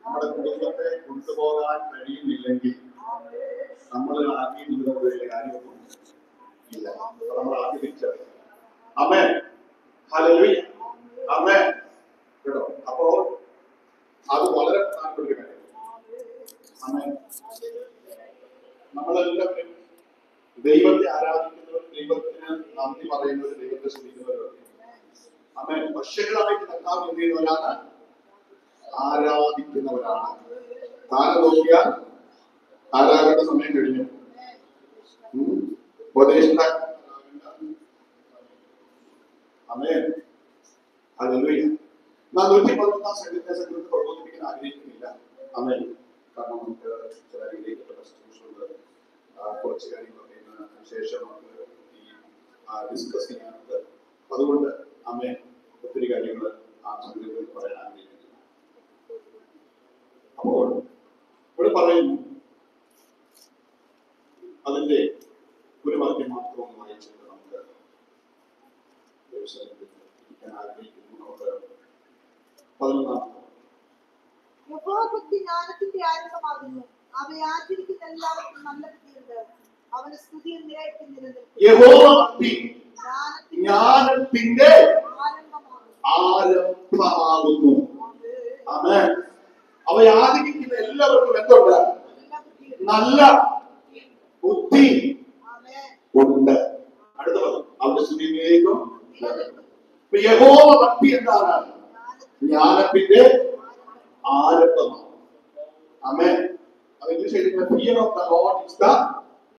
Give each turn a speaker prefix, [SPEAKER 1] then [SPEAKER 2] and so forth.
[SPEAKER 1] നമ്മുടെ കുടുംബത്തെ കൊണ്ടുപോകാൻ കഴിയുന്നില്ലെങ്കിൽ നമ്മൾ ആത്മീയ ജീവിതം വലിയ കാര്യമൊന്നും ഇല്ല അപ്പൊ നമ്മൾ ആദ്യം തിരിച്ചറിയാം അമ്മേ ഹല്ലേലൂയ അമ്മേ കേട്ടോ അപ്പോൾ അത് വളരെ പ്രധാനപ്പെട്ട ഒരു കാര്യം അമ്മേ നമ്മളെല്ലാവരും ദൈവത്തെ ആരാധിക്കുന്നവർ ദൈവത്തിന് നന്ദി പറയുന്നവർ ദൈവത്തെ സ്തുതിക്കുന്നവരൊക്കെ അമ്മേ വർഷങ്ങളായിട്ട് കർത്താവ് എന്ത് ചെയ്യുന്നവരാണ് ആരാധിക്കുന്നവരാണ് താരം നോക്കിയാൽ ആരാധന സമയം കഴിഞ്ഞു ഉം. ഉപദേഷ്ടാക്കൾ അമ്മേ ഹല്ലേലൂയ നാം നൂറ്റി പതിനൊന്നാം സംഘത്തെ സംഘത്തെ പ്രബോധിപ്പിക്കാൻ ആഗ്രഹിക്കുന്നില്ല അമ്മേ കാരണം നമുക്ക് ചില രീതിയിലുള്ള ശുശ്രൂഷകൾ കുറച്ച് കാര്യങ്ങളൊക്കെ ഇതിന് ശേഷം നമുക്ക് ഈ ഡിസ്കസ് ചെയ്യാനുണ്ട് അതുകൊണ്ട് അമ്മേ ഒത്തിരി കാര്യങ്ങൾ ആ സംഘത്തിൽ പറയാൻ ആഗ്രഹിക്കുന്നു അപ്പോൾ ഇവിടെ പറയുന്നു അതിന്റെ ഒരു വാക്യം മാത്രം ഒന്ന് വായിച്ചിട്ട് നമുക്ക് ദൈവസന്നിധിയിൽ ഇരിക്കാൻ ആഗ്രഹിക്കുന്നു നമുക്ക് പതിനൊന്നാം
[SPEAKER 2] യഹോവഭക്തി ജ്ഞാനത്തിന്റെ ആരംഭമാകുന്നു അവയെ ആചരിക്കുന്ന എല്ലാവർക്കും നല്ല ബുദ്ധിയുണ്ട് അവന് സ്തുതിയും നിരയത്തിൽ നിലനിൽക്കും
[SPEAKER 1] യഹോവ ഭക്തി
[SPEAKER 2] ജ്ഞാനത്തിന്റെ
[SPEAKER 1] ജ്ഞാനത്തിന്റെ
[SPEAKER 2] ആരംഭമാകുന്നു
[SPEAKER 1] ആരംഭമാകുന്നു ആമേൻ അവ ആദരിക്കുന്ന എല്ലാവർക്കും എന്തുണ്ട്
[SPEAKER 2] നല്ല ബുദ്ധിയുണ്ട്
[SPEAKER 1] നല്ല ബുദ്ധി
[SPEAKER 2] ആമേൻ
[SPEAKER 1] ഉണ്ട് അടുത്ത പദം അവന്റെ സ്തുതിയിലേക്കും ഇപ്പൊ യഹോവ ഭക്തി എന്താണ് ജ്ഞാനത്തിന്റെ ആരംഭമാണ് ആമേൻ അത് ഇംഗ്ലീഷ് എഴുതുന്ന fear of the Lord is the